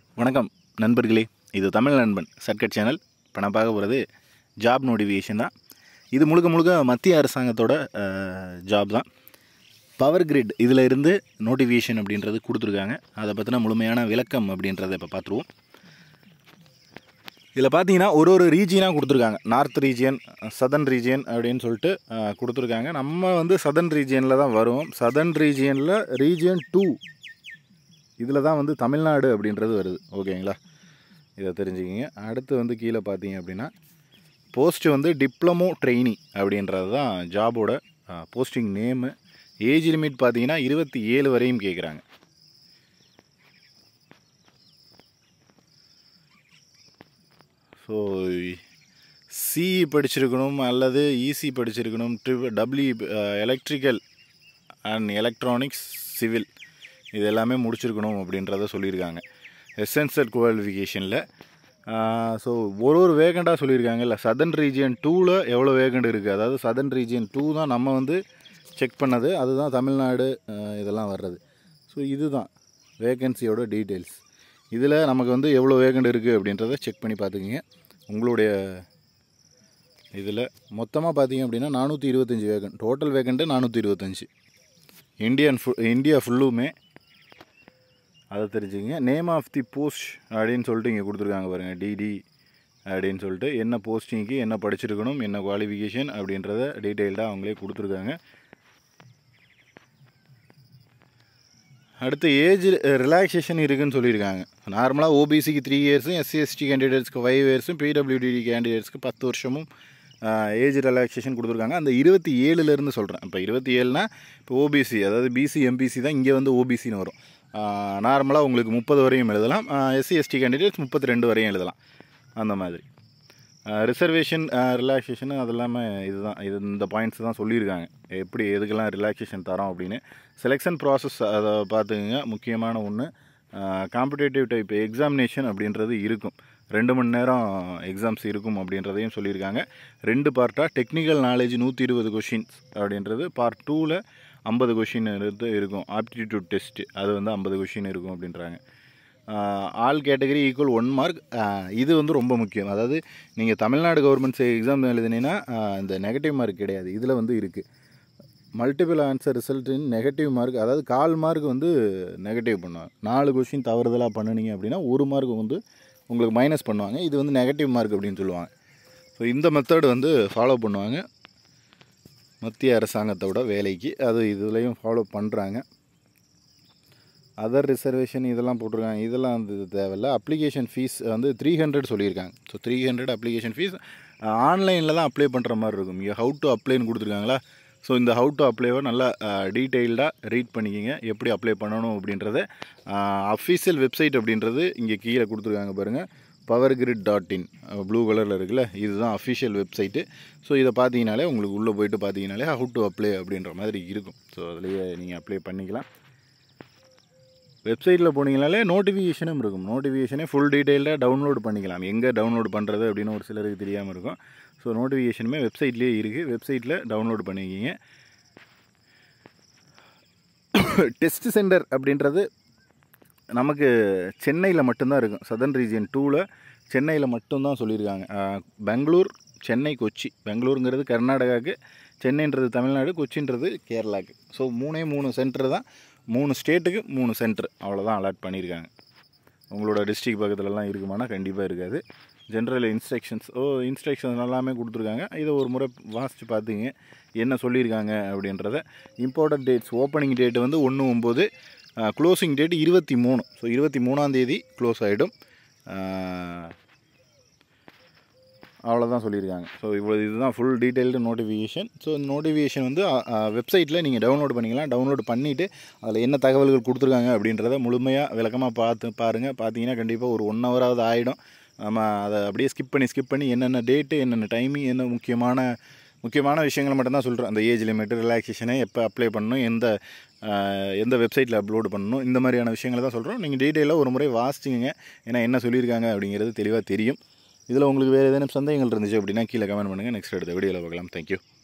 வணக்கம் நண்பர்களே இது தமிழ் நண்பன் சர்க்கட் சேனல் இப்போ நான் பார்க்க போகிறது ஜாப் நோட்டிஃபிகேஷன் தான் இது முழுக்க முழுக்க மத்திய அரசாங்கத்தோட ஜாப் தான் பவர் கிரிட் இதில் இருந்து நோட்டிஃபிகேஷன் அப்படின்றது கொடுத்துருக்காங்க அதை பற்றின முழுமையான விளக்கம் அப்படின்றத இப்போ பார்த்துருவோம் இதில் பார்த்தீங்கன்னா ஒரு ஒரு ரீஜியனாக கொடுத்துருக்காங்க நார்த் ரீஜியன் சதர்ன் ரீஜியன் அப்படின்னு சொல்லிட்டு அஹ், கொடுத்துருக்காங்க நம்ம வந்து சதர்ன் ரீஜியனில் தான் வருவோம் சதர்ன் ரீஜியனில் ரீஜியன் டூ இதில் தான் வந்து தமிழ்நாடு அப்படின்றது வருது ஓகேங்களா இதை தெரிஞ்சுக்கிங்க அடுத்து வந்து கீழே பார்த்தீங்க அப்படின்னா போஸ்ட் வந்து டிப்ளமோ ட்ரெயினி அப்படின்றது தான் ஜாபோட போஸ்டிங் நேமு ஏஜ் லிமிட் பார்த்தீங்கன்னா இருபத்தி ஏழு வரையும் கேட்குறாங்க ஸோ சிஇ படிச்சிருக்கணும் அல்லது இசி படிச்சிருக்கணும் ட்ரி டபிள்யூ எலக்ட்ரிக்கல் அண்ட் எலக்ட்ரானிக்ஸ் சிவில் இது எல்லாமே முடிச்சிருக்கணும் அப்படின்றத சொல்லியிருக்காங்க எசென்சியல் குவாலிஃபிகேஷனில் ஸோ ஒரு ஒரு வேகண்டாக சொல்லியிருக்காங்கல்ல சதர்ன் ரீஜியன் டூவில் எவ்வளோ வேகண்ட் இருக்குது அதாவது சதர்ன் ரீஜியன் டூ தான் நம்ம வந்து செக் பண்ணது அதுதான் தமிழ்நாடு ஆஹ், இதெல்லாம் வர்றது ஸோ இதுதான் வேகன்சியோட டீட்டெயில்ஸ் இதில் நமக்கு வந்து எவ்வளோ வேகண்ட் இருக்குது அப்படின்றத செக் பண்ணி பார்த்துக்கிங்க உங்களுடைய இதில் மொத்தமாக பார்த்தீங்க அப்படின்னா நானூற்றி இருபத்தஞ்சி வேகன் டோட்டல் வேகண்ட்டு நானூற்றி இருபத்தஞ்சி இந்தியன் ஃபு இந்தியா ஃபுல்லுமே அதை தெரிஞ்சுக்கங்க நேம் ஆஃப் தி போஸ்ட் அப்படின்னு சொல்லிட்டு இங்கே கொடுத்துருக்காங்க பாருங்கள் டிடி அப்படின்னு சொல்லிட்டு என்ன போஸ்டிங்க்கு என்ன படிச்சிருக்கணும் என்ன குவாலிஃபிகேஷன் அப்படின்றத டீட்டெயில்டாக அவங்களே கொடுத்துருக்காங்க அடுத்து ஏஜ் ரிலாக்ஸேஷன் இருக்குன்னு சொல்லியிருக்காங்க நார்மலாக ஓபிசிக்கு த்ரீ இயர்ஸும் எஸ்சி எஸ்டி கேண்டிடேட்ஸ்க்கு ஃபைவ் இயர்ஸும் பிடபிள்யூடிடி கேண்டிடேட்ஸ்க்கு பத்து வருஷமும் ஏஜ் ரிலாக்ஸேஷன் கொடுத்துருக்காங்க அந்த இருபத்தி ஏழுலேருந்து சொல்கிறேன் இப்போ இருபத்தி ஏழுனா இப்போ ஓபிசி அதாவது பிசி எம்பிசி தான் இங்கே வந்து ஓபிசின்னு வரும் நார்மலாக உங்களுக்கு முப்பது வரையும் எழுதலாம் எஸ்சி எஸ்டி கேண்டிடேட்ஸ் முப்பத்தி ரெண்டு வரையும் எழுதலாம் அந்த மாதிரி ரிசர்வேஷன் ரிலாக்ஸேஷன் அது இல்லாமல் இதுதான் இது இந்த பாயிண்ட்ஸ் தான் சொல்லியிருக்காங்க எப்படி எதுக்கெல்லாம் ரிலாக்ஸேஷன் தரோம் அப்படின்னு செலெக்ஷன் ப்ராசஸ் அதை பார்த்துக்குங்க முக்கியமான ஒன்று காம்படேட்டிவ் டைப் எக்ஸாமினேஷன் அப்படின்றது இருக்கும் ரெண்டு மணி நேரம் எக்ஸாம்ஸ் இருக்கும் அப்படின்றதையும் சொல்லியிருக்காங்க ரெண்டு பார்ட்டாக டெக்னிக்கல் நாலேஜ் நூற்றி இருபது கொஷின்ஸ் அப்படின்றது பார்ட் டூவில் ஐம்பது கொஷின் இருந்து இருக்கும் ஆப்டிடியூட் டெஸ்ட்டு அது வந்து ஐம்பது கொஷின் இருக்கும் அப்படின்றாங்க all category equal one mark இது வந்து ரொம்ப முக்கியம் அதாவது நீங்கள் தமிழ்நாடு கவர்மெண்ட் எக்ஸாம் எழுதினீங்கன்னா ஆஹ், இந்த நெகட்டிவ் மார்க் கிடையாது இதில் வந்து இருக்குது multiple answer result in negative mark அதாவது கால் மார்க் வந்து நெகட்டிவ் பண்ணுவாங்க நாலு கொஷின் தவறுதலாக பண்ணுனீங்க அப்படின்னா ஒரு மார்க் வந்து உங்களுக்கு மைனஸ் பண்ணுவாங்க இது வந்து நெகட்டிவ் மார்க் அப்படின்னு சொல்லுவாங்க ஸோ இந்த மெத்தட் வந்து ஃபாலோ பண்ணுவாங்க மத்திய அரசாங்கத்தோட வேலைக்கு அது இதுலேயும் ஃபாலோ பண்ணுறாங்க அதர் ரிசர்வேஷன் இதெல்லாம் போட்டிருக்காங்க இதெல்லாம் வந்து தேவையில்ல அப்ளிகேஷன் ஃபீஸ் வந்து த்ரீ ஹண்ட்ரட் சொல்லியிருக்காங்க so three hundred application fee ஆன்லைனில் தான் அப்ளை பண்ணுற மாதிரி இருக்கும் இங்கே ஹவு டு அப்ளைன்னு கொடுத்துருக்காங்களா ஸோ இந்த ஹவு டு அப்ளைவை நல்லா டீட்டெயில்டாக ரீட் பண்ணிக்கிங்க எப்படி அப்ளை பண்ணணும் அப்படின்றத அஃபீஷியல் வெப்சைட் அப்படின்றது இங்கே கீழே கொடுத்துருக்காங்க பாருங்கள் power grid dot in blue கலரில் இருக்குல்ல இதுதான் அஃபிஷியல் வெப்சைட்டு ஸோ இதை பார்த்தீங்கனாலே உங்களுக்கு உள்ளே போயிட்டு பார்த்தீங்கனாலே ஹவு டு அப்ளை அப்படின்ற மாதிரி இருக்கும் ஸோ அதுலேயே நீங்கள் அப்ளை பண்ணிக்கலாம் வெப்சைட்டில் போனீங்கனாலே நோட்டிஃபிகேஷனும் இருக்கும் நோட்டிஃபிகேஷனே ஃபுல் டீட்டெயில்டாக டவுன்லோட் பண்ணிக்கலாம் எங்கே டவுன்லோட் பண்ணுறது அப்படின்னு ஒரு சிலருக்கு தெரியாமல் இருக்கும் ஸோ நோட்டிஃபிகேஷனுமே வெப்சைட்லேயே இருக்குது வெப்சைட்டில் டவுன்லோட் பண்ணிக்கிங்க டெஸ்ட் சென்டர் அப்படின்றது நமக்கு சென்னையில் மட்டும்தான் இருக்கும் சதர்ன் ரீஜியன் டூவில் சென்னையில் மட்டும்தான் சொல்லியிருக்காங்க ஆஹ், பெங்களூர் சென்னை கொச்சி பெங்களூருங்கிறது கர்நாடகாவுக்கு சென்னைன்றது தமிழ்நாடு கொச்சின்றது கேரளாவுக்கு ஸோ மூணே மூணு சென்டர் தான் மூணு ஸ்டேட்டுக்கு மூணு சென்டர் அவ்வளோதான் அலாட் பண்ணியிருக்காங்க உங்களோட டிஸ்ட்ரிக் பக்கத்துலலாம் இருக்குமானா கண்டிப்பாக இருக்காது ஜென்ரல் இன்ஸ்ட்ரக்ஷன்ஸ் ஓ இன்ஸ்ட்ரக்ஷன்ஸ் எல்லாமே கொடுத்துருக்காங்க இதை ஒரு முறை வாசித்து பார்த்துங்க என்ன சொல்லியிருக்காங்க அப்படின்றத இம்பார்ட்டன்ட் டேட்ஸ் ஓப்பனிங் டேட் வந்து ஒன்று ஒம்பது க்ளோசிங் டேட் இருபத்தி மூணு ஸோ இருபத்தி மூணாந்தேதி க்ளோஸ் ஆகிடும் அவ்வளோதான் சொல்லியிருக்காங்க ஸோ இவ்வளோ இதுதான் ஃபுல் டீட்டெயில்டு நோட்டிஃபிகேஷன் ஸோ இந்த நோட்டிஃபிகேஷன் வந்து வெப்சைட்டில் நீங்கள் டவுன்லோட் பண்ணிக்கலாம் டவுன்லோட் பண்ணிவிட்டு அதில் என்ன தகவல்கள் கொடுத்துருக்காங்க அப்படின்றத முழுமையாக விளக்கமாக பார்த்து பாருங்கள் பார்த்தீங்கன்னா கண்டிப்பாக ஒரு ஒன் ஹவராவது ஆகிடும் நம்ம அதை அப்படியே ஸ்கிப் பண்ணி ஸ்கிப் பண்ணி என்னென்ன டேட்டு என்னென்ன டைமிங் என்ன முக்கியமான முக்கியமான விஷயங்களை மட்டும்தான் சொல்கிறோம் அந்த ஏஜ் லிமிட் ரிலாக்ஸேஷனை எப்போ அப்ளை பண்ணணும் எந்த ஆஹ், எந்த வெப்சைட்டில் அப்லோட் பண்ணணும் இந்த மாதிரியான விஷயங்களை தான் சொல்கிறோம் நீங்கள் டீட்டெயிலாக ஒரு முறை வாசிச்சிங்க ஏன்னா என்ன சொல்லியிருக்காங்க அப்படிங்கிறது தெளிவாக தெரியும் இதில் உங்களுக்கு வேறு ஏதேனும் சந்தேகங்கள் இருந்துச்சு அப்படின்னா கீழே கமெண்ட் பண்ணுங்கள் நெக்ஸ்ட் அடுத்த வீடியோவில் பார்க்கலாம் தேங்க்யூ